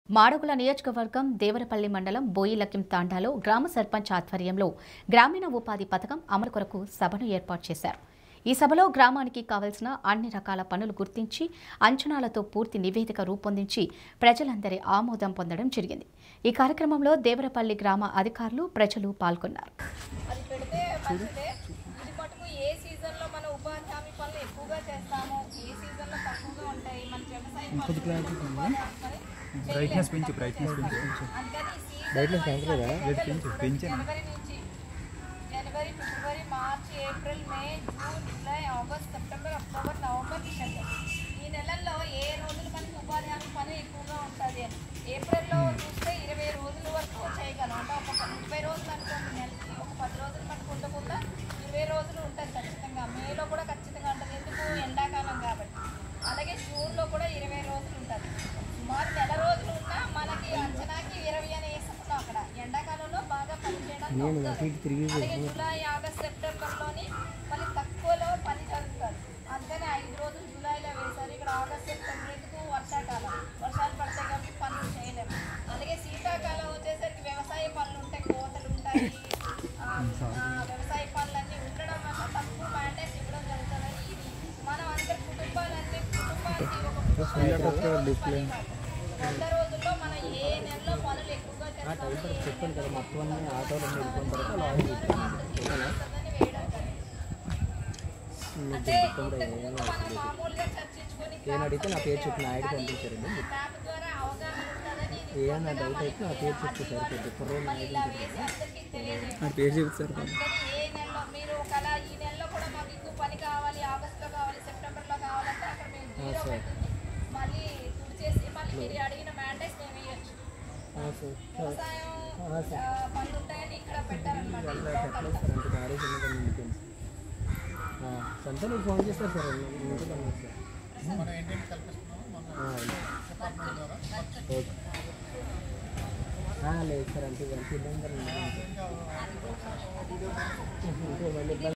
మాడుగుల నియోజకవర్గం దేవరపల్లి మండలం బోయిలక్కిం తాండాలో గ్రామ సర్పంచ్ ఆధ్వర్యంలో గ్రామీణ ఉపాధి పథకం అమలు కొరకు సభను ఏర్పాటు చేశారు ఈ సభలో గ్రామానికి కావలసిన అన్ని రకాల పనులు గుర్తించి అంచనాలతో పూర్తి నివేదిక రూపొందించి ప్రజలందరి ఆమోదం పొందడం జరిగింది ఈ కార్యక్రమంలో దేవరపల్లి గ్రామ అధికారులు ప్రజలు పాల్గొన్నారు అది పెడితే మంచిదే ఇది మటుకు ఏ సీజన్లో మన ఉపాధి హామీ పనులు ఎక్కువగా చేస్తాము ఏ సీజన్లో తక్కువగా ఉంటాయి మన వ్యవసాయ పనులు ఉపాధి హామీ పని బ్రైట్నెస్ పెంచు బ్రైట్నెస్ పెంచు అందుకని ఈ బ్రైట్నెస్ సీజన్ పెంచలేదా పెంచు పెంచు జనవరి నుంచి జనవరి ఫిబ్రవరి March April May June July August September October November December ఈ నెలల్లో ఏ రోజులు మనకి ఉపాధి హామీ పని ఎక్కువగా ఉంటుంది అని ఏప్రిల్లో చూస్తే ఇరవై రోజుల వరకు చేయగలం అంటే ఒక ముప్పై రోజులు అనుకోండి నెలకి ఒక పది రోజులు మనకు ఉండకుండా ఇరవై రోజులు ఉంటుంది ఖచ్చితంగా మేలో కూడా ఖచ్చితంగా ఉంటుంది ఎందుకు ఎండాకాలం కాబట్టి అలాగే జూన్లో కూడా ఇరవై రోజులు ఉంటుంది సుమారు నెల రోజులు ఉన్నా మనకి అంచనాకి ఇరవై అని వేసుకున్నాం అక్కడ ఎండాకాలంలో బాగా పనిచేయడానికి అవుతుంది. అలాగే జూలై ఆగస్ట్ సెప్టెంబర్లోని మళ్ళీ తక్కువలో పని జరుగుతుంది అందుకని ఐదు రోజులు జూలైలో వేశారు ఇక్కడ ఆగస్ట్ సెప్టెంబర్ ఎందుకు వర్షాకాలం వర్షాలు పడతాయి కాబట్టి పనులు చేయలేము అలాగే శీతాకాలం వచ్చేసరికి వ్యవసాయ పనులు ఉంటాయి కోతలు ఉంటాయి ఆ, ఆ, వ్యవసాయ పనులన్నీ ఉండడం వల్ల తక్కువ మ్యాండేట్ ఇవ్వడం జరుగుతుందని ఇది మనం అందరి కుటుంబాలన్నీ కుటుంబానికి ఒక కుటుంబానికి వంద రోజుల్లో మనం ఏ నెలలో పనులు ఎక్కువగా చేస్తామో ఏ చెప్పాను కదా మొత్తం అన్ని ఆటోలు అన్ని వెళ్ళిపోయిన తర్వాత లారీ అంటే ఇంతకుముందు మనం మామూలుగా చర్చించుకొని నేను అడిగితే నా పేరు చెప్పిన ఆయన పంపించారండి మ్యాప్ ద్వారా అవగాహన ఉంటుందని ఇది ఏ అన్న డౌట్ అయితే నా పేరు చెప్తే సరిపోతుంది కుర్రోడు మళ్ళీ ఇలా వేసి అందరికీ తెలియజేయాలి నా పేరు చెప్తారు అందుకని ఏ నెలలో మీరు ఒకలా ఈ నెలలో కూడా మాకు ఎక్కువ పని కావాలి ఆగస్టులో కావాలి సెప్టెంబర్లో కావాలంటే అక్కడ మేము జీరో పెట్టుకుని మళ్ళీ తుడిచేసి మళ్ళీ మీరు అడిగిన మ్యాండేట్స్ మేము ఇవ్వచ్చు వ్యవసాయం ఆ, పనులు ఉంటాయని ఇక్కడ పెట్టారనమాట ఈ లోకల్ అంటే కాలేజ్ ఉన్నదని సంత నీకు ఫోన్ చేస్తారు సార్ ఇంటికి సార్ ఓకే లేదు సార్ అంటే ఇబ్బంది